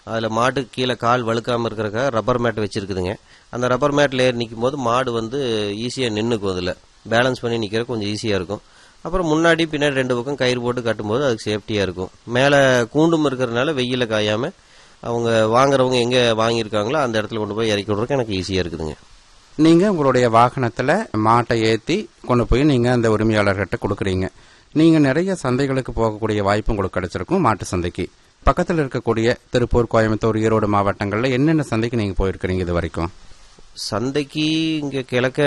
அதில் மாட்டுக்கு கீழே கால் வழுக்காமல் இருக்கிறக்காக ரப்பர் மேட் வச்சிருக்குதுங்க அந்த ரப்பர் மேட்டில் ஏறி நிற்கும் போது மாடு வந்து ஈஸியாக நின்றுக்கும் அதில் பேலன்ஸ் பண்ணி நிற்கிற கொஞ்சம் ஈஸியாக இருக்கும் அப்புறம் முன்னாடி பின்னாடி ரெண்டு பக்கம் கயிறு போட்டு கட்டும்போது அதுக்கு சேஃப்டியாக இருக்கும் மேலே கூண்டும் இருக்கிறதுனால வெயில காயாமல் அவங்க வாங்குறவங்க எங்கே வாங்கியிருக்காங்களோ அந்த இடத்துல கொண்டு போய் இறக்கி விட்றதுக்கு எனக்கு ஈஸியாக இருக்குதுங்க நீங்க உங்களுடைய வாகனத்துல மாட்டை ஏத்தி கொண்டு போய் நீங்க அந்த உரிமையாளர்கிட்ட கொடுக்குறீங்க நீங்க நிறைய சந்தைகளுக்கு போகக்கூடிய வாய்ப்பு உங்களுக்கு கிடைச்சிருக்கும் மாட்டு சந்தைக்கு பக்கத்தில் இருக்கக்கூடிய திருப்பூர் கோயம்புத்தூர் ஈரோடு மாவட்டங்கள்ல என்னென்ன சந்தைக்கு நீங்க போயிருக்கிறீங்க இது வரைக்கும் சந்தைக்கு இங்கே கிழக்க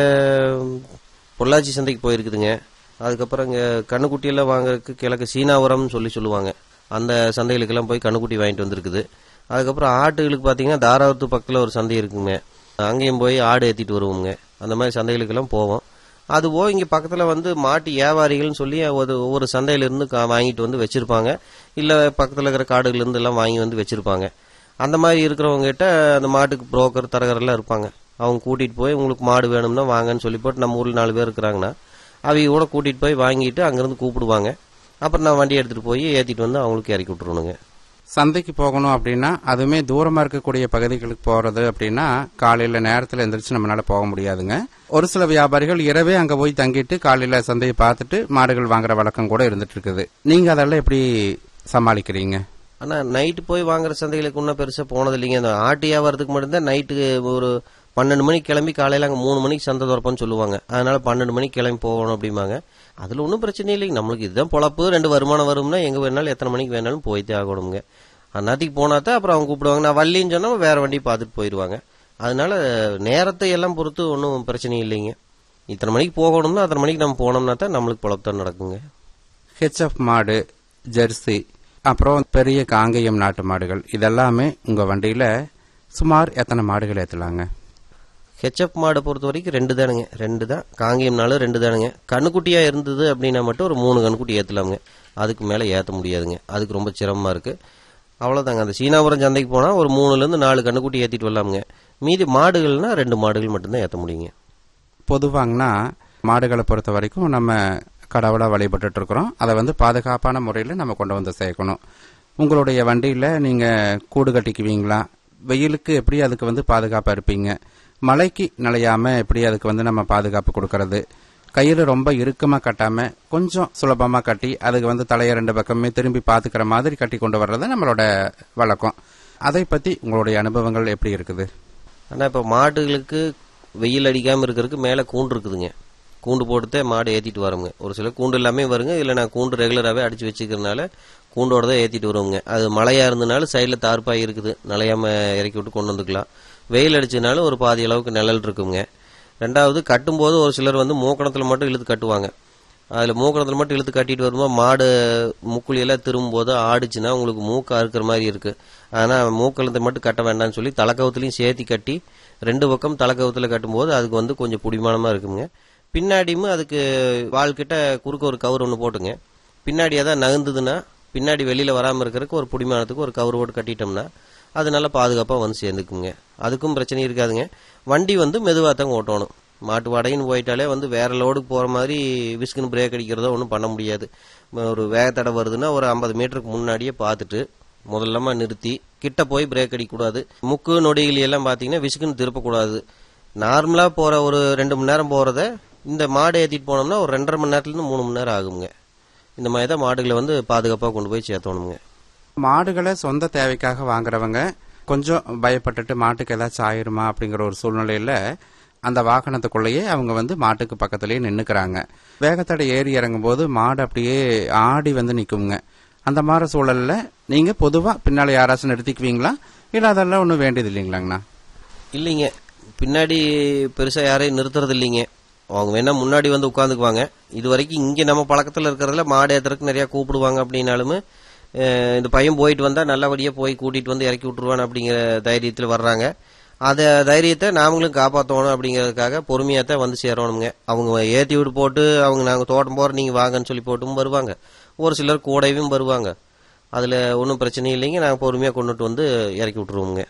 பொள்ளாச்சி சந்தைக்கு போயிருக்குதுங்க அதுக்கப்புறம் இங்கே கண்ணுக்குட்டியெல்லாம் வாங்குறதுக்கு கிழக்கு சீனாபுரம்னு சொல்லி சொல்லுவாங்க அந்த சந்தைகளுக்கெல்லாம் போய் கண்ணுக்குட்டி வாங்கிட்டு வந்திருக்குது அதுக்கப்புறம் ஆட்டுகளுக்கு பார்த்தீங்கன்னா தாராவத்து பக்கத்தில் ஒரு சந்தை இருக்குங்க அங்கேயும் போய் ஆடு ஏற்றிட்டு வருவோங்க அந்த மாதிரி சந்தைகளுக்கெல்லாம் போவோம் அதுபோக இங்கே பக்கத்தில் வந்து மாட்டு வியாபாரிகள்னு சொல்லி ஒரு ஒவ்வொரு சந்தையிலிருந்து கா- வாங்கிட்டு வந்து வச்சிருப்பாங்க இல்லை பக்கத்தில் இருக்கிற காடுகள்லேருந்து எல்லாம் வாங்கி வந்து வச்சிருப்பாங்க அந்த மாதிரி இருக்கிறவங்க கிட்ட அந்த மாட்டுக்கு புரோக்கர் தரகரெல்லாம் இருப்பாங்க அவங்க கூட்டிகிட்டு போய் உங்களுக்கு மாடு வேணும்னா வாங்கன்னு சொல்லி போட்டு நம்ம ஊரில் நாலு பேர் இருக்கிறாங்கன்னா அவங்க கூட கூட்டிகிட்டு போய் வாங்கிட்டு அங்கேருந்து கூப்பிடுவாங்க அப்புறம் நான் வண்டி எடுத்துகிட்டு போய் ஏற்றிட்டு வந்து அவங்களுக்கு இறக்கி விட்டுருணுங்க சந்தைக்கு போகணும் அப்படின்னா அதுவுமே தூரமா இருக்கக்கூடிய பகுதிகளுக்கு போறது அப்படின்னா காலையில நேரத்துல எந்திரிச்சு நம்மளால போக முடியாதுங்க ஒரு சில வியாபாரிகள் இரவே அங்க போய் தங்கிட்டு காலையில சந்தையை பார்த்துட்டு மாடுகள் வாங்குற வழக்கம் கூட இருந்துட்டு இருக்குது நீங்க அதெல்லாம் எப்படி சமாளிக்கிறீங்க ஆனால் நைட்டு போய் வாங்குற சந்தைகளுக்கு இன்னும் பெருசாக போனது இல்லைங்க அந்த ஆட்டு வியாபாரத்துக்கு மட்டும்தான் நைட்டுக்கு ஒரு பன்னெண்டு மணிக்கு கிளம்பி காலையில் அங்கே மூணு மணிக்கு சந்தை திறப்போன்னு சொல்லுவாங்க அதனால பன்னெண்டு மணிக்கு கிளம்பி போகணும் அப்படிம்பாங்க அதில் ஒன்றும் பிரச்சனை இல்லைங்க நம்மளுக்கு இதுதான் பொழப்பு ரெண்டு வருமானம் வரும்னா எங்கே வேணாலும் எத்தனை மணிக்கு வேணாலும் போய்த்தே ஆகணுங்க அந்நாத்திக்கு போனா தான் அப்புறம் அவங்க கூப்பிடுவாங்க நான் வள்ளின்னு சொன்னால் வேற வண்டி பார்த்துட்டு போயிடுவாங்க அதனால நேரத்தை எல்லாம் பொறுத்து ஒன்றும் பிரச்சனை இல்லைங்க இத்தனை மணிக்கு போகணும்னா அத்தனை மணிக்கு நம்ம போனோம்னா தான் நம்மளுக்கு பொழப்பு தான் நடக்குங்க ஹெச்எஃப் மாடு ஜெர்சி அப்புறம் பெரிய காங்கேயம் நாட்டு மாடுகள் இதெல்லாமே உங்க வண்டியில சுமார் எத்தனை மாடுகள் ஏத்தலாங்க ஹெச்எப் மாடை பொறுத்த வரைக்கும் ரெண்டு தானுங்க ரெண்டு தான் காங்கேயம்னாலும் ரெண்டு தானுங்க கண்ணுக்குட்டியாக இருந்தது அப்படின்னா மட்டும் ஒரு மூணு கண்ணுக்குட்டி ஏற்றலாமுங்க அதுக்கு மேலே ஏற்ற முடியாதுங்க அதுக்கு ரொம்ப சிரமமாக இருக்குது அவ்வளோதாங்க அந்த சீனாபுரம் சந்தைக்கு போனால் ஒரு மூணுலேருந்து நாலு கண்ணுக்குட்டி ஏற்றிட்டு வரலாமுங்க மீதி மாடுகள்னா ரெண்டு மாடுகள் மட்டும்தான் ஏற்ற முடியுங்க பொதுவாங்கன்னா மாடுகளை பொறுத்த வரைக்கும் நம்ம கடவுளா வழிபட்டுட்டு இருக்கிறோம் அதை வந்து பாதுகாப்பான முறையில் நம்ம கொண்டு வந்து சேர்க்கணும் உங்களுடைய வண்டியில நீங்க கூடு கட்டிக்குவீங்களா வெயிலுக்கு எப்படி அதுக்கு வந்து பாதுகாப்பா இருப்பீங்க மழைக்கு நனையாம எப்படி அதுக்கு வந்து நம்ம பாதுகாப்பு கொடுக்கறது கயிறு ரொம்ப இறுக்கமா கட்டாம கொஞ்சம் சுலபமா கட்டி அதுக்கு வந்து தலைய ரெண்டு பக்கமே திரும்பி பாத்துக்கிற மாதிரி கட்டி கொண்டு வர்றது நம்மளோட வழக்கம் அதை பத்தி உங்களுடைய அனுபவங்கள் எப்படி இருக்குது ஆனால் இப்போ மாடுகளுக்கு வெயில் அடிக்காமல் இருக்கிறதுக்கு மேலே கூண்டு இருக்குதுங்க கூண்டு போட்டுத்தே மாடு ஏற்றிட்டு வரோங்க ஒரு சில கூண்டு எல்லாமே வருங்க இல்லை நான் கூண்டு ரெகுலராகவே அடித்து வச்சுக்கிறதுனால கூண்டோட தான் ஏற்றிட்டு வருவோங்க அது மழையாக இருந்தனால சைடில் தார்ப்பாய் இருக்குது நலையாமல் இறக்கி விட்டு கொண்டு வந்துக்கலாம் வெயில் அடிச்சதுனால ஒரு பாதி அளவுக்கு நிழல் இருக்குங்க ரெண்டாவது கட்டும்போது ஒரு சிலர் வந்து மூக்கணத்தில் மட்டும் இழுத்து கட்டுவாங்க அதில் மூக்கணத்தில் மட்டும் இழுத்து கட்டிட்டு வரும்போது மாடு முக்குழியெல்லாம் திரும்பும்போது ஆடுச்சுன்னா உங்களுக்கு மூக்கு அறுக்கிற மாதிரி இருக்குது ஆனால் மூக்கலத்தை மட்டும் கட்ட வேண்டாம்னு சொல்லி தலைக்கவுத்துலையும் சேர்த்தி கட்டி ரெண்டு பக்கம் தலைக்கவுத்தில் கட்டும்போது அதுக்கு வந்து கொஞ்சம் பிடிமானமாக இருக்குங்க பின்னாடியும் அதுக்கு வால்கிட்ட குறுக்க ஒரு கவர் ஒன்று போட்டுங்க பின்னாடி எதாவது நகர்ந்ததுன்னா பின்னாடி வெளியில் வராமல் இருக்கிறதுக்கு ஒரு பிடிமானத்துக்கு ஒரு கவர் போட்டு கட்டிட்டோம்னா அது நல்லா பாதுகாப்பாக வந்து சேர்ந்துக்குங்க அதுக்கும் பிரச்சனை இருக்காதுங்க வண்டி வந்து மெதுவாக தான் ஓட்டணும் மாட்டு வாடகைன்னு போயிட்டாலே வந்து வேற லோடுக்கு போகிற மாதிரி விஸ்குன்னு பிரேக் அடிக்கிறதோ ஒன்றும் பண்ண முடியாது ம, ஒரு வேகத்தடை வருதுன்னா ஒரு ஐம்பது மீட்டருக்கு முன்னாடியே பார்த்துட்டு முதல்லமா நிறுத்தி கிட்ட போய் பிரேக் அடிக்கக்கூடாது முக்கு நொடிகள் எல்லாம் பார்த்தீங்கன்னா விசுக்குன்னு திருப்பக்கூடாது நார்மலாக போகிற ஒரு ரெண்டு மணி நேரம் போகிறத இந்த மாடு ஏற்றிட்டு போனோம்னா ஒரு ரெண்டரை மணி நேரத்துலேருந்து மூணு மணி நேரம் ஆகுங்க இந்த மாதிரி தான் மாடுகளை வந்து பாதுகாப்பாக கொண்டு போய் சேர்த்தணுங்க மாடுகளை சொந்த தேவைக்காக வாங்குறவங்க கொஞ்சம் பயப்பட்டுட்டு மாட்டுக்கு ஏதாச்சும் ஆயிருமா அப்படிங்கிற ஒரு சூழ்நிலையில அந்த வாகனத்துக்குள்ளேயே அவங்க வந்து மாட்டுக்கு பக்கத்திலேயே நின்னுக்கிறாங்க வேகத்தடை ஏறி இறங்கும் போது மாடு அப்படியே ஆடி வந்து நிக்குங்க அந்த மாதிரி சூழல்ல நீங்க பொதுவா பின்னால யாராச்சும் நிறுத்திக்குவீங்களா இல்ல அதெல்லாம் ஒன்றும் வேண்டியது இல்லைங்களாங்கண்ணா இல்லைங்க பின்னாடி பெருசாக யாரையும் நிறுத்துறது இல்லைங்க அவங்க வேணா முன்னாடி வந்து உட்காந்துக்குவாங்க இது வரைக்கும் இங்கே நம்ம பழக்கத்தில் இருக்கிறதுல மாடு ஏத்துறதுக்கு நிறையா கூப்பிடுவாங்க அப்படின்னாலுமே அஹ், இந்த பையன் போயிட்டு வந்தால் நல்லபடியாக போய் கூட்டிகிட்டு வந்து இறக்கி விட்டுருவான் அப்படிங்கிற தைரியத்தில் வர்றாங்க அந்த தைரியத்தை நாமளும் காப்பாற்றணும் அப்படிங்கிறதுக்காக பொறுமையாக தான் வந்து சேரணுங்க அவங்க ஏற்றி விட்டு போட்டு அவங்க நாங்கள் தோட்டம் போகிற நீங்கள் வாங்கன்னு சொல்லி போட்டும் வருவாங்க ஒரு சிலர் கூடவும் வருவாங்க அதில் ஒன்றும் பிரச்சனை இல்லைங்க நாங்கள் பொறுமையாக கொண்டுட்டு வந்து இறக்கி விட்டுருவோங்க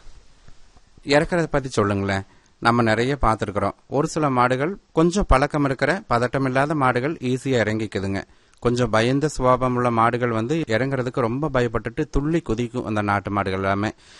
இறக்கறத பத்தி சொல்லுங்களேன் நம்ம நிறைய பார்த்துருக்குறோம் ஒரு சில மாடுகள் கொஞ்சம் பழக்கம் இருக்கிற பதட்டம் இல்லாத மாடுகள் ஈஸியா இறங்கிக்குதுங்க கொஞ்சம் பயந்த சுபாவம் உள்ள மாடுகள் வந்து இறங்குறதுக்கு ரொம்ப பயப்பட்டுட்டு துள்ளி குதிக்கும் அந்த நாட்டு மாடுகள் எல்லாமே